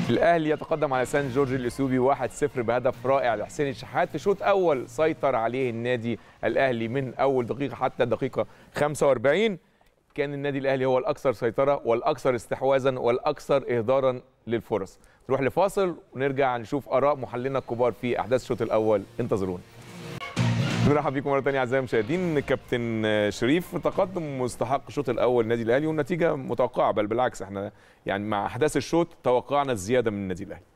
الاهلي يتقدم على سان جورج الاثيوبي 1-0 بهدف رائع لحسين الشحات في شوط اول سيطر عليه النادي الاهلي من اول دقيقه حتى الدقيقه 45 كان النادي الاهلي هو الاكثر سيطره والاكثر استحواذا والاكثر اهدارا للفرص نروح لفاصل ونرجع نشوف اراء محللنا الكبار في احداث الشوط الاول انتظرونا نرحب بكم مره ثانيه اعزائي المشاهدين كابتن شريف تقدم مستحق الشوط الاول النادي الاهلي والنتيجه متوقعه بل بالعكس احنا يعني مع احداث الشوط توقعنا الزياده من النادي الاهلي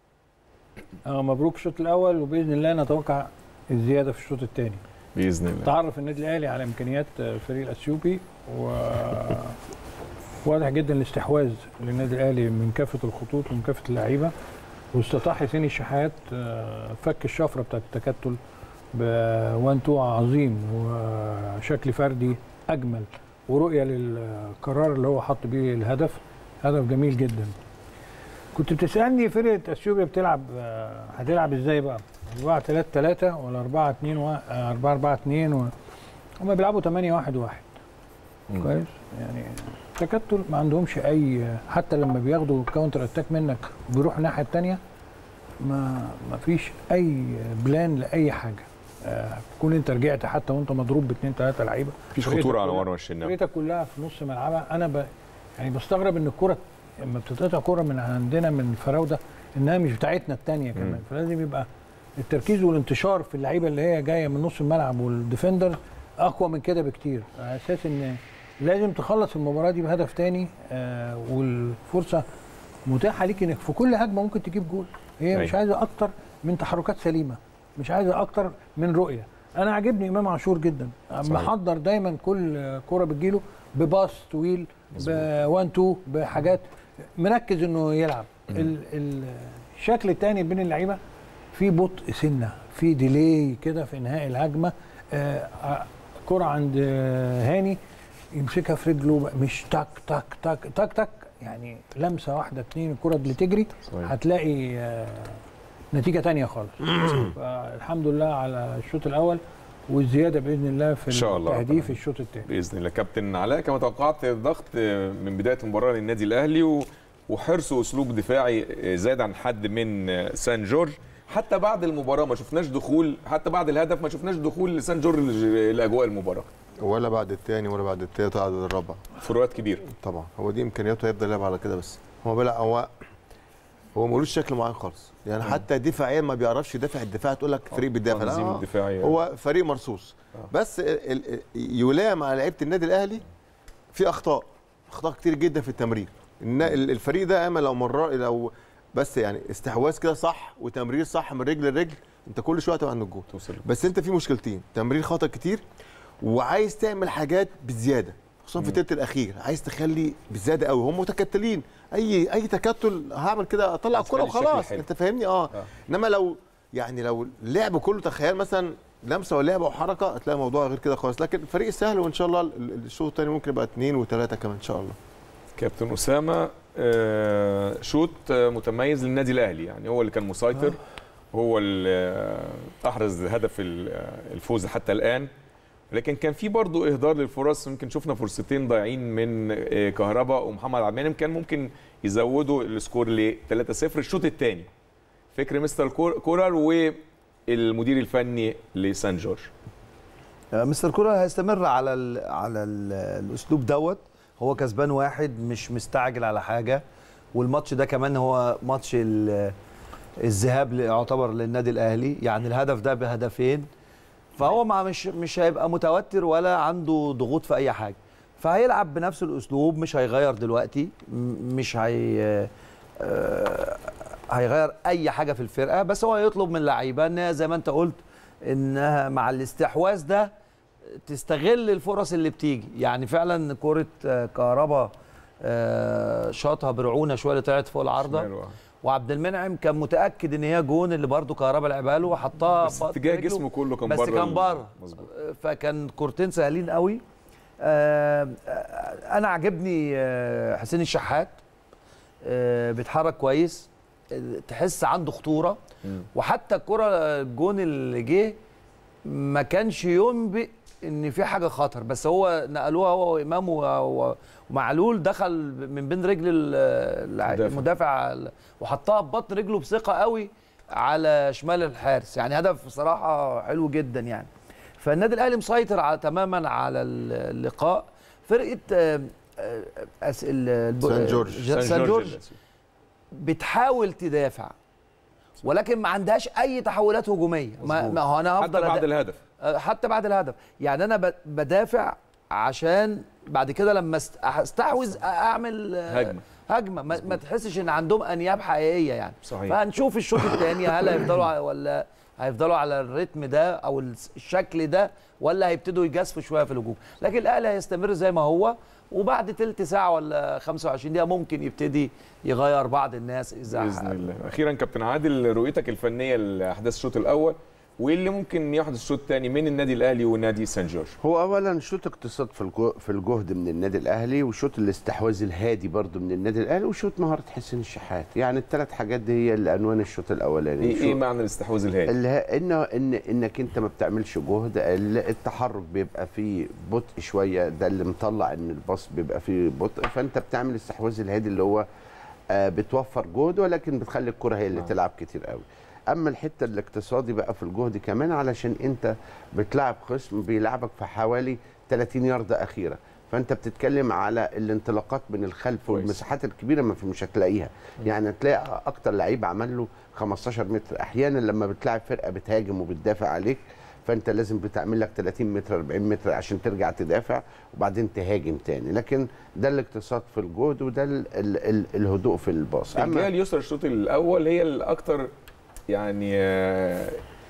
آه مبروك الشوط الاول وباذن الله نتوقع الزياده في الشوط الثاني باذن الله تعرف النادي الاهلي على امكانيات الفريق الاثيوبي و واضح جدا الاستحواذ للنادي الاهلي من كافه الخطوط ومن كافه اللعيبه واستطاع حسين الشحات آه، فك الشفره بتاعت التكتل بوان تو عظيم وشكل فردي اجمل ورؤيه للقرار اللي هو حط بيه الهدف هدف جميل جدا كنت بتسالني فرقه اثيوبيا بتلعب آه، هتلعب ازاي بقى 4 3 3 ولا 4 2 و... 4 4 2 و... هم بيلعبوا 8 1 1 مم. كويس يعني تكتل ما عندهمش اي حتى لما بياخدوا كاونتر اتاك منك بيروحوا الناحيه الثانيه ما ما فيش اي بلان لاي حاجه آه، تكون انت رجعت حتى وانت مضروب باثنين ثلاثه لعيبه مفيش فرقتك خطوره على كلها- مرمى الشناوي فرقتك كلها في نص ملعبها انا ب... يعني بستغرب ان الكره لما بتتقطع كره من عندنا من الفراوده انها مش بتاعتنا الثانيه كمان مم. فلازم يبقى التركيز والانتشار في اللعيبه اللي هي جايه من نص الملعب والديفندر اقوى من كده بكتير على اساس ان لازم تخلص المباراه دي بهدف تاني آه والفرصه متاحه ليك انك في كل هجمه ممكن تجيب جول هي مش أيوة. عايزه اكتر من تحركات سليمه مش عايزه اكتر من رؤيه انا عاجبني امام عاشور جدا صحيح. محضر دايما كل آه، كره بتجيله بباص طويل بوان تو بحاجات مركز انه يلعب ال- ال- الشكل الثاني بين اللعيبه في بطء سنه في ديلي كده في انهاء الهجمه آه، آه، كره عند آه، هاني يمسكها في رجله بقى مش تك تك تك تك تك يعني لمسه واحده اتنين الكره اللي تجري صحيح. هتلاقي آه، نتيجه تانية خالص فالحمد لله على الشوط الاول والزياده باذن الله في إن شاء الله التهديف ربنا. الشوط الثاني باذن الله كابتن علاء كما توقعت ضغط من بدايه المباراه للنادي الاهلي و- وحرص واسلوب دفاعي زاد عن حد من سان جورج حتى بعد المباراه ما شفناش دخول حتى بعد الهدف ما شفناش دخول لسان جورج لاجواء المباراه ولا بعد الثاني ولا بعد الثالث ولا بعد الرابع فروقات كبيره طبعا هو دي امكانياته هيفضل يلعب على كده بس هو بلا هو هو ملوش شكل معين خالص يعني حتى دفاعيا ما بيعرفش يدافع الدفاع تقول لك فريق بيدافع لا، تنظيم آه، الدفاعي هو فريق مرصوص بس ال- ال- يلام على لعيبه النادي الاهلي في اخطاء اخطاء كتير جدا في التمرير الن- ال- الفريق ده اما لو مر لو بس يعني استحواذ كده صح وتمرير صح من رجل لرجل انت كل شويه هتبقى عند الجول توصل بس انت في مشكلتين تمرير خطا كتير وعايز تعمل حاجات بزياده خصوصا في التلت الاخير عايز تخلي بزياده قوي هم متكتلين اي اي تكتل هعمل كده اطلع عايز الكره تخلي الشكل وخلاص حلو. انت فاهمني اه آه. انما لو يعني لو اللعب كله تخيل مثلا لمسه ولعبه وحركه هتلاقي الموضوع غير كده خالص لكن الفريق سهل وان شاء الله ال- ال- الشوط الثاني ممكن يبقى اثنين وثلاثه كمان ان شاء الله كابتن اسامه آه، شوط آه، متميز للنادي الاهلي يعني هو اللي كان مسيطر هو اللي آه، احرز هدف ال- آه، الفوز حتى الان لكن كان في برضه اهدار للفرص يمكن شفنا فرصتين ضايعين من آه، كهربا ومحمد عبد المنعم كان ممكن يزودوا السكور ل 3-0 الشوط الثاني فكر مستر كور- كولر والمدير الفني لسان جورج مستر كولر هيستمر على ال على ال الاسلوب دوت هو كسبان واحد مش مستعجل على حاجه والماتش ده كمان هو ماتش ال- الذهاب اللي يعتبر للنادي الاهلي يعني الهدف ده بهدفين فهو مع مش مش هيبقى متوتر ولا عنده ضغوط في اي حاجه فهيلعب بنفس الاسلوب مش هيغير دلوقتي م- مش هي آه، هيغير اي حاجه في الفرقه بس هو هيطلب من اللعيبه انها زي ما انت قلت انها مع الاستحواذ ده تستغل الفرص اللي بتيجي يعني فعلا كره آه، كهربا آه، شاطها برعونه شويه اللي طلعت فوق العارضه شمال وعبد المنعم كان متاكد ان هي جون اللي برده كهربا لعبها له وحطها بس بط- اتجاه رجله. جسمه كله كان بس بره كان ال- بره مظبوط فكان كورتين سهلين قوي آه، آه، انا عجبني آه، حسين الشحات آه، بيتحرك كويس آه، تحس عنده خطوره مم. وحتى الكره الجون اللي جه ما كانش ينبئ ان في حاجه خطر بس هو نقلوها هو وامام و- و- ومعلول دخل من بين رجل ال- الع- المدافع. المدافع ال- وحطها ببطن رجله بثقه قوي على شمال الحارس يعني هدف بصراحه حلو جدا يعني فالنادي الاهلي مسيطر على تماما على ال- اللقاء فرقه آه، آه، أس- ال- الب- سان جورج. سان جورج بتحاول تدافع ولكن ما عندهاش اي تحولات هجوميه ما, مظبوط. ما هو انا حتى هفضل بعد أدا- الهدف آه، حتى بعد الهدف يعني انا ب- بدافع عشان بعد كده لما است- استحوذ اعمل آه، هجمة. هجمه ما, ما تحسش ان عندهم انياب حقيقيه يعني صحيح. فهنشوف الشوط الثاني هل هيفضلوا على- ولا هيفضلوا على الريتم ده او الس- الشكل ده ولا هيبتدوا يجازفوا شويه في الهجوم لكن الاهلي هيستمر زي ما هو وبعد تلت ساعه ولا 25 دقيقه ممكن يبتدي يغير بعض الناس اذا باذن الله اخيرا كابتن عادل رؤيتك الفنيه لاحداث الشوط الاول وايه اللي ممكن يحدث الشوط الثاني من النادي الاهلي ونادي سان جورج هو اولا شوط اقتصاد في الجو في الجهد من النادي الاهلي وشوط الاستحواذ الهادي برضو من النادي الاهلي وشوط مهاره حسين الشحات يعني الثلاث حاجات دي هي اللي عنوان الشوط الاولاني ايه, شو- إيه معنى الاستحواذ الهادي اللي هي انه ان انك انت ما بتعملش جهد ال- التحرك بيبقى فيه بطء شويه ده اللي مطلع ان الباص بيبقى فيه بطء فانت بتعمل الاستحواذ الهادي اللي هو آه، بتوفر جهد ولكن بتخلي الكره هي اللي آه. تلعب كتير قوي اما الحته الاقتصادي بقى في الجهد كمان علشان انت بتلعب خصم بيلعبك في حوالي 30 ياردة اخيره فانت بتتكلم على الانطلاقات من الخلف كويس. والمساحات الكبيره ما في مش هتلاقيها يعني تلاقي اكتر لعيب عمل له 15 متر احيانا لما بتلاعب فرقه بتهاجم وبتدافع عليك فانت لازم بتعمل لك 30 متر 40 متر عشان ترجع تدافع وبعدين تهاجم تاني لكن ده الاقتصاد في الجهد وده ال ال ال الهدوء في الباص الجهه اليسرى الشوط الاول هي الاكثر يعني آه،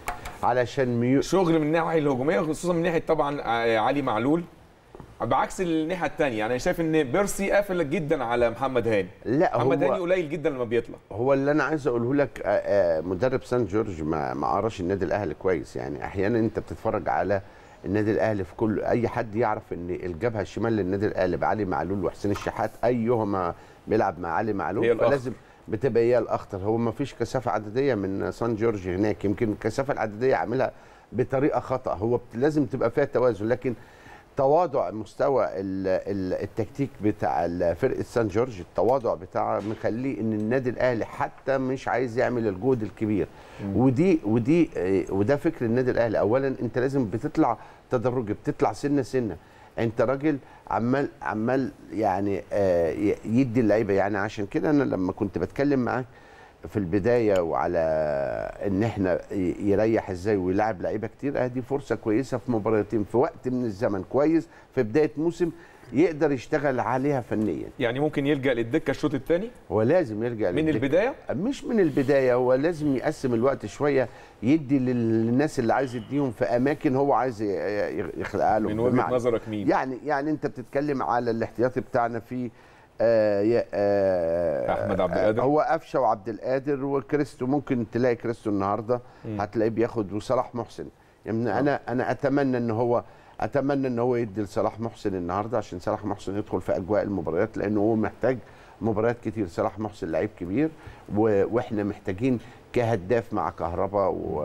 علشان ميو شغل من الناحيه الهجوميه خصوصا من ناحيه طبعا آه، علي معلول بعكس الناحيه الثانيه يعني انا شايف ان بيرسي قافل جدا على محمد هاني لا محمد هاني هو قليل جدا لما بيطلع هو اللي انا عايز اقوله لك آه، آه، مدرب سان جورج ما ما قراش النادي الاهلي كويس يعني احيانا انت بتتفرج على النادي الاهلي في كل اي حد يعرف ان الجبهه الشمال للنادي الاهلي بعلي معلول وحسين الشحات ايهما بيلعب مع علي هي معلول الأخطر. فلازم بتبقى هي الاخطر هو ما فيش كثافه عدديه من سان جورج هناك يمكن الكثافه العدديه عاملها بطريقه خطا هو بت- لازم تبقى فيها توازن لكن تواضع مستوى ال- ال- التكتيك بتاع ال- فرقه سان جورج التواضع بتاعه مخليه ان النادي الاهلي حتى مش عايز يعمل الجهد الكبير ودي ودي آه، وده فكر النادي الاهلي اولا انت لازم بتطلع تدرجي بتطلع سنه سنه انت راجل عمال عمال يعني آه، ي- يدي اللعيبه يعني عشان كده انا لما كنت بتكلم معاك في البدايه وعلى ان احنا ي- يريح ازاي ويلعب لعيبه كتير ادي فرصه كويسه في مباراتين في وقت من الزمن كويس في بدايه موسم يقدر يشتغل عليها فنيا يعني ممكن يلجا للدكه الشوط الثاني هو لازم يرجع من للدكة. البدايه مش من البدايه هو لازم يقسم الوقت شويه يدي للناس اللي عايز يديهم في اماكن هو عايز ي- ي- يخلقها لهم من وجهه بمعنى- نظرك مين يعني يعني انت بتتكلم على الاحتياطي بتاعنا في آه يا- آه أحمد عبد القادر. هو قفشه وعبد القادر وكريستو ممكن تلاقي كريستو النهارده هتلاقيه بياخد وصلاح محسن يعني انا انا اتمنى ان هو اتمنى ان هو يدي لصلاح محسن النهارده عشان صلاح محسن يدخل في اجواء المباريات لانه هو محتاج مباريات كتير صلاح محسن لعيب كبير و... واحنا محتاجين كهداف مع كهربا و...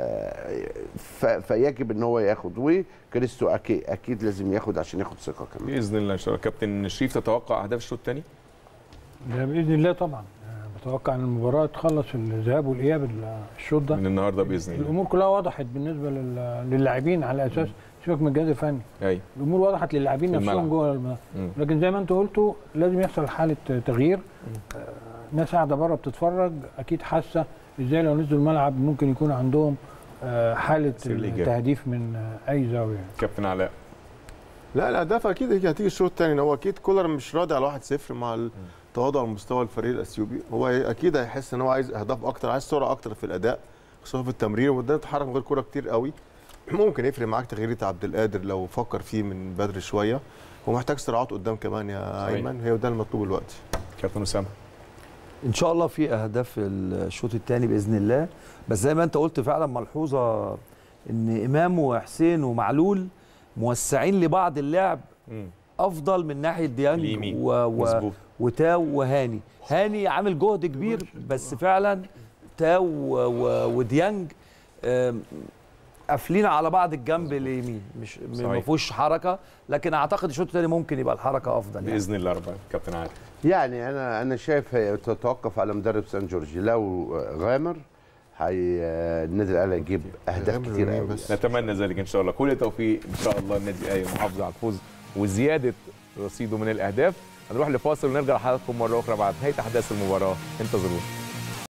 ف... فيجب ان هو ياخد وكريستو اكيد اكيد لازم ياخد عشان ياخد ثقه كمان باذن الله ان شاء الله كابتن شريف تتوقع اهداف الشوط الثاني ده باذن الله طبعا آه، بتوقع ان المباراه تخلص الذهاب والاياب ال- الشوط ده من النهارده باذن الله الامور كلها وضحت بالنسبه لل- للاعبين على اساس سيبك من الجهاز الفني ايوه الامور وضحت للاعبين في نفسهم الملعب. جوه الملعب مم. لكن زي ما انت قلتوا لازم يحصل حاله تغيير آه، ناس قاعده بره بتتفرج اكيد حاسه ازاي لو نزلوا الملعب ممكن يكون عندهم آه، حاله تأثير الإيجابي. التهديف من آه، اي زاويه كابتن علاء لا الاهداف اكيد هي هتيجي الشوط الثاني هو اكيد كولر مش راضي على 1-0 مع التواضع على مستوى الفريق الاثيوبي هو اكيد هيحس ان هو عايز اهداف اكتر عايز سرعه اكتر في الاداء خصوصا في التمرير وده يتحرك من غير كوره كتير قوي ممكن يفرق معاك تغيير عبد القادر لو فكر فيه من بدري شويه ومحتاج صراعات قدام كمان يا صحيح. ايمن هي ده المطلوب دلوقتي كابتن اسامه ان شاء الله في اهداف الشوط الثاني باذن الله بس زي ما انت قلت فعلا ملحوظه ان امام وحسين ومعلول موسعين لبعض اللعب مم. افضل من ناحيه ديانج اليمين. و... و... مظبوط وتاو وهاني هاني عامل جهد كبير بس فعلا تاو و... و... وديانج آم، قافلين على بعض الجنب اليمين مش ما صحيح. فيهوش حركه لكن اعتقد الشوط الثاني ممكن يبقى الحركه افضل يعني. باذن الله رب العالمين. كابتن عادل يعني انا انا شايف هي تتوقف على مدرب سان جورجي لو غامر هي النادي الاهلي هيجيب اهداف غامر كتير ومين قوي بس؟ نتمنى ذلك ان شاء الله كل التوفيق ان شاء الله النادي الاهلي محافظه على الفوز وزياده رصيده من الاهداف هنروح لفاصل ونرجع لحضراتكم مره اخرى بعد نهايه احداث المباراه انتظرونا